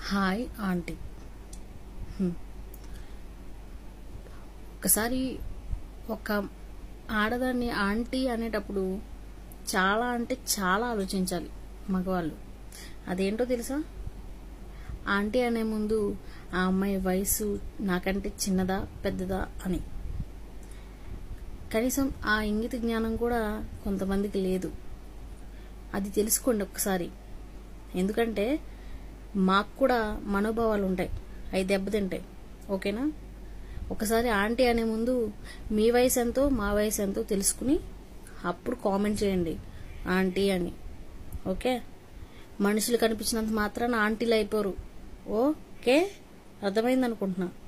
Hi aunty హ్మ్. ఒకసారి ఒక ఆడదాన్ని ఆంటీ అనేటప్పుడు చాలా అంటే చాలా ఆలోచించాలి మగవాళ్ళు అదేంటో తెలుసా ఆంటీ అనే ముందు ఆ అమ్మాయి వయసు నాకంటే చిన్నదా పెద్దదా అని కనీసం ఆ ఇంగిత జ్ఞానం కూడా కొంతమందికి లేదు అది తెలుసుకోండి ఒకసారి ఎందుకంటే మాకు కూడా మనోభావాలు ఉంటాయి అవి దెబ్బతింటాయి ఓకేనా ఒకసారి ఆంటీ అనే ముందు మీ వయసు ఎంతో మా వయసు ఎంతో తెలుసుకుని అప్పుడు కామెంట్ చేయండి ఆంటీ అని ఓకే మనుషులు కనిపించినంత మాత్రాన ఆంటీలు అయిపోరు ఓకే అర్థమైంది అనుకుంటున్నా